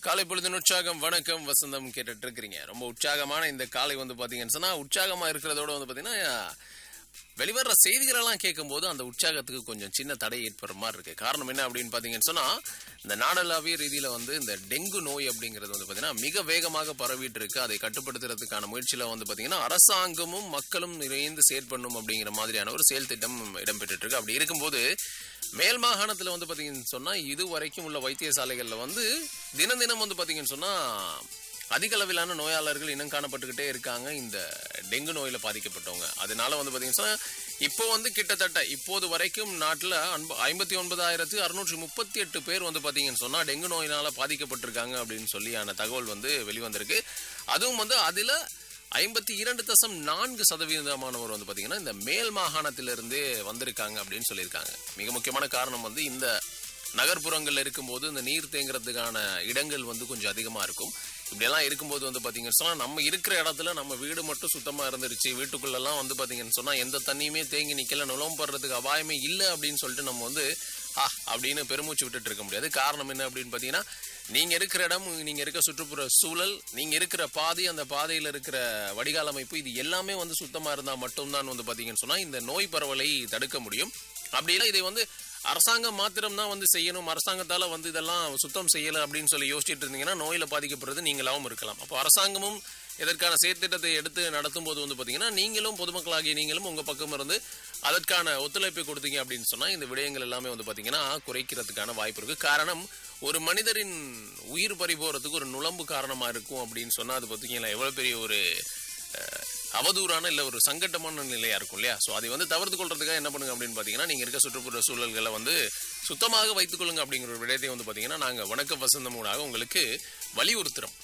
காலை பொழுதின் உற்சாகம் வணக்கம் வசந்தம் கேட்டுட்டு இருக்கிறீங்க ரொம்ப உற்சாகமான இந்த காலை வந்து பாத்தீங்கன்னு சொன்னா உற்சாகமா இருக்கிறதோட வந்து பாத்தீங்கன்னா வெளிவர்ற செய்திகள் எல்லாம் கேட்கும்போது அந்த உற்சாகத்துக்கு கொஞ்சம் சின்ன தடை ஏற்படுற மாதிரி இருக்கு காரணம் என்ன அப்படின்னு பாத்தீங்கன்னு சொன்னா இந்த நாடளாவிய ரீதியில வந்து இந்த டெங்கு நோய் அப்படிங்கிறது வந்து பாத்தீங்கன்னா மிக வேகமாக பரவிட்டு இருக்கு அதை கட்டுப்படுத்துறதுக்கான முயற்சியில வந்து பாத்தீங்கன்னா அரசாங்கமும் மக்களும் இணைந்து செயற்படணும் அப்படிங்கிற மாதிரியான ஒரு செயல் திட்டம் இடம்பெற்று இருக்கு அப்படி இருக்கும்போது மேல் மாகாணத்துல வந்து பாத்தீங்கன்னு சொன்னா இது வரைக்கும் உள்ள வைத்தியசாலைகள்ல வந்து தினம் தினம் வந்து பாத்தீங்கன்னு சொன்னா அதிக அளவிலான நோயாளர்கள் இனம் காணப்பட்டுக்கிட்டே இருக்காங்க இந்த டெங்கு நோயில பாதிக்கப்பட்டவங்க அதனால வந்து பாத்தீங்கன்னா சொன்னா, இப்போ வந்து கிட்டத்தட்ட இப்போது வரைக்கும் நாட்டுல அன்ப- ஐம்பத்தி ஒன்பதாயிரத்து அறுநூற்றி முப்பத்தி எட்டு பேர் வந்து பாத்தீங்கன்னு சொன்னா டெங்கு நோயினால பாதிக்கப்பட்டிருக்காங்க அப்படின்னு சொல்லியான தகவல் வந்து வெளிவந்திருக்கு அதுவும் வந்து அதுல ஐம்பத்தி இரண்டு தசம் நான்கு சதவீதமானவர் வந்து பாத்தீங்கன்னா இந்த மேல் மாகாணத்திலிருந்து வந்திருக்காங்க அப்படின்னு சொல்லியிருக்காங்க மிக முக்கியமான காரணம் வந்து இந்த நகர்ப்புறங்கள்ல இருக்கும்போது இந்த நீர் தேங்குறதுக்கான இடங்கள் வந்து கொஞ்சம் அதிகமா இருக்கும் இப்படியெல்லாம் இருக்கும்போது வந்து பாத்தீங்கன்னு சொன்னா நம்ம இருக்கிற இடத்துல நம்ம வீடு மட்டும் சுத்தமா இருந்துருச்சு வீட்டுக்குள்ளெல்லாம் வந்து பாத்தீங்கன்னு சொன்னா எந்த தண்ணியுமே தேங்கி நிக்கல நிலம் படுறதுக்கு அபாயமே இல்லை அப்படின்னு சொல்லிட்டு நம்ம வந்து ஆ அப்படின்னு பெருமூச்சு விட்டுட்டு இருக்க முடியாது காரணம் என்ன அப்படின்னு பாத்தீங்கன்னா நீங்க இருக்கிற இடம் நீங்க இருக்க சுற்றுப்புற சூழல் நீங்க இருக்கிற பாதை அந்த பாதையில இருக்கிற வடிகால் அமைப்பு இது எல்லாமே வந்து சுத்தமா இருந்தா மட்டும்தான் வந்து பாத்தீங்கன்னு சொன்னா இந்த நோய் பரவலை தடுக்க முடியும் அப்படி இல்லை இதை வந்து அரசாங்கம் மாத்திரம் தான் வந்து செய்யணும் அரசாங்கத்தால வந்து இதெல்லாம் சுத்தம் செய்யல அப்படின்னு சொல்லி யோசிச்சுட்டு இருந்தீங்கன்னா நோயில பாதிக்கப்படுறது நீங்களாவும் இருக்கலாம் அப்போ அரசாங்கமும் இதற்கான செயற்திட்டத்தை எடுத்து நடத்தும் போது வந்து பாத்தீங்கன்னா நீங்களும் பொதுமக்களாகிய நீங்களும் உங்க பக்கம் இருந்து அதற்கான ஒத்துழைப்பை கொடுத்தீங்க அப்படின்னு சொன்னா இந்த விடயங்கள் எல்லாமே வந்து பாத்தீங்கன்னா குறைக்கிறதுக்கான வாய்ப்பு இருக்கு காரணம் ஒரு மனிதரின் உயிர் பறி போறதுக்கு ஒரு நுழம்பு காரணமா இருக்கும் அப்படின்னு சொன்னா அது பாத்தீங்கன்னா எவ்வளவு பெரிய ஒரு அஹ், அவதூறான இல்ல ஒரு சங்கட்டமான நிலையா இருக்கும் இல்லையா சோ அதை வந்து தவிர்த்து கொள்றதுக்காக என்ன பண்ணுங்க அப்படின்னு பாத்தீங்கன்னா நீங்க இருக்க சுற்றுப்புற சூழல்களை வந்து சுத்தமாக வைத்துக் கொள்ளுங்க அப்படிங்கிற ஒரு விடயத்தை வந்து பாத்தீங்கன்னா நாங்க வணக்க வசந்தம் ஊடாக உங்களுக்கு வலியுறுத்துறோம்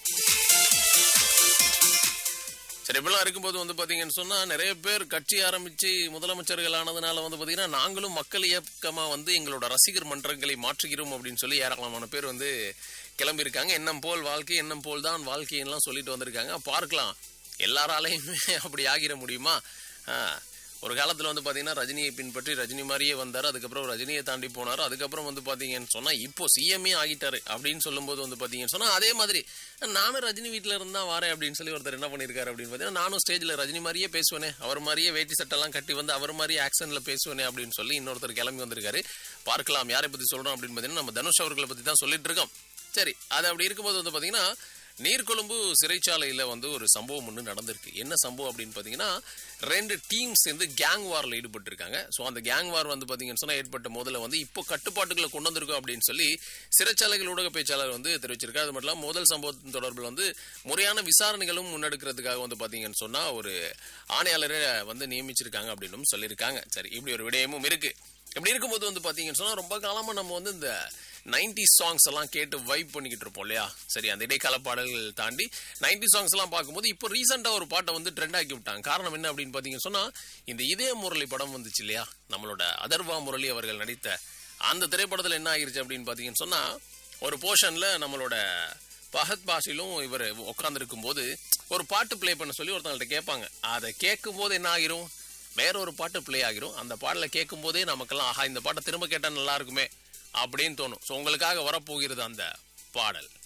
சரி இப்படிலாம் இருக்கும்போது வந்து பாத்தீங்கன்னு சொன்னா நிறைய பேர் கட்சி ஆரம்பிச்சு முதலமைச்சர்கள் ஆனதுனால வந்து பாத்தீங்கன்னா நாங்களும் மக்கள் இயக்கமா வந்து எங்களோட ரசிகர் மன்றங்களை மாற்றுகிறோம் அப்படின்னு சொல்லி ஏராளமான பேர் வந்து கிளம்பியிருக்காங்க எண்ணம் போல் வாழ்க்கை எண்ணம் போல் தான் வாழ்க்கையெல்லாம் சொல்லிட்டு வந்திருக்காங்க பார்க்கலாம் எல்லாராலையுமே அப்படி ஆகிட முடியுமா ஆ, ஒரு காலத்துல வந்து பாத்தீங்கன்னா ரஜினியை பின்பற்றி ரஜினி மாதிரியே வந்தாரு அதுக்கப்புறம் ரஜினியை தாண்டி போனாரு அதுக்கப்புறம் வந்து பாத்தீங்கன்னு சொன்னா இப்போ சிஎம்ஏ ஆகிட்டாரு அப்படின்னு சொல்லும்போது வந்து பாத்தீங்கன்னு சொன்னா அதே மாதிரி நானும் ரஜினி வீட்ல இருந்தா வரேன் அப்படின்னு சொல்லி ஒருத்தர் என்ன பண்ணிருக்காரு அப்படின்னு பாத்தீங்கன்னா நானும் ஸ்டேஜ்ல ரஜினி மாதிரியே பேசுவேனே அவர் மாதிரியே வேட்டி சட்டெல்லாம் கட்டி வந்து அவர் மாதிரியே ஆக்ஷன்ல பேசுவேனே அப்படின்னு சொல்லி இன்னொருத்தர் கிளம்பி வந்திருக்காரு பார்க்கலாம் யாரை பத்தி சொல்றோம் அப்படின்னு பாத்தீங்கன்னா நம்ம தனுஷ் அவர்களை பத்தி தான் சொல்லிட்டு இருக்கோம் சரி அது அப்படி இருக்கும்போது வந்து பாத்தீங்கன்னா நீர்கொழும்பு சிறைச்சாலையில வந்து ஒரு சம்பவம் ஒன்று நடந்திருக்கு என்ன சம்பவம் அப்படின்னு பாத்தீங்கன்னா ரெண்டு டீம்ஸ் சேர்ந்து கேங் வார்ல ஈடுபட்டு இருக்காங்க ஸோ அந்த கேங் வார் வந்து பாத்தீங்கன்னு சொன்னா ஏற்பட்ட முதல்ல வந்து இப்போ கட்டுப்பாட்டுகளை கொண்டு வந்திருக்கோம் அப்படின்னு சொல்லி சிறைச்சாலைகள் ஊடக பேச்சாளர் வந்து தெரிவிச்சிருக்காரு அது மட்டும் இல்லாம முதல் சம்பவத்தின் தொடர்பில் வந்து முறையான விசாரணைகளும் முன்னெடுக்கிறதுக்காக வந்து பாத்தீங்கன்னு சொன்னா ஒரு ஆணையாளரை வந்து நியமிச்சிருக்காங்க அப்படின்னு சொல்லியிருக்காங்க சரி இப்படி ஒரு விடயமும் இருக்கு இப்படி இருக்கும்போது வந்து பாத்தீங்கன்னு சொன்னா ரொம்ப காலமா நம்ம வந்து இந்த 90 சாங்ஸ் எல்லாம் கேட்டு வைப் பண்ணிக்கிட்டு இருப்போம் இல்லையா சரி அந்த இடைக்கால பாடல்கள் தாண்டி 90 சாங்ஸ் எல்லாம் பார்க்கும்போது இப்போ ரீசெண்டா ஒரு பாட்டை வந்து ட்ரெண்ட் ஆக்கி விட்டாங்க காரணம் என்ன அப்படின்னு பாத்தீங்கன்னு சொன்னா இந்த இதய முரளி படம் வந்துச்சு இல்லையா நம்மளோட அதர்வா முரளி அவர்கள் நடித்த அந்த திரைப்படத்துல என்ன ஆகிருச்சு அப்படின்னு பாத்தீங்கன்னு சொன்னா ஒரு போர்ஷன்ல நம்மளோட பகத் பாஷிலும் இவர் உட்கார்ந்துருக்கும் போது ஒரு பாட்டு ப்ளே பண்ண சொல்லி ஒருத்தவங்கள்ட்ட கேட்பாங்க அதை கேட்கும் போது என்ன ஆகிரும் வேற ஒரு பாட்டு ப்ளே ஆகிரும் அந்த பாடலை கேட்கும் போதே நமக்கெல்லாம் ஆஹா இந்த பாட்டை திரும்ப கேட்டா நல்லா இருக்குமே அப்படின்னு தோணும் ஸோ உங்களுக்காக வரப்போகிறது அந்த பாடல்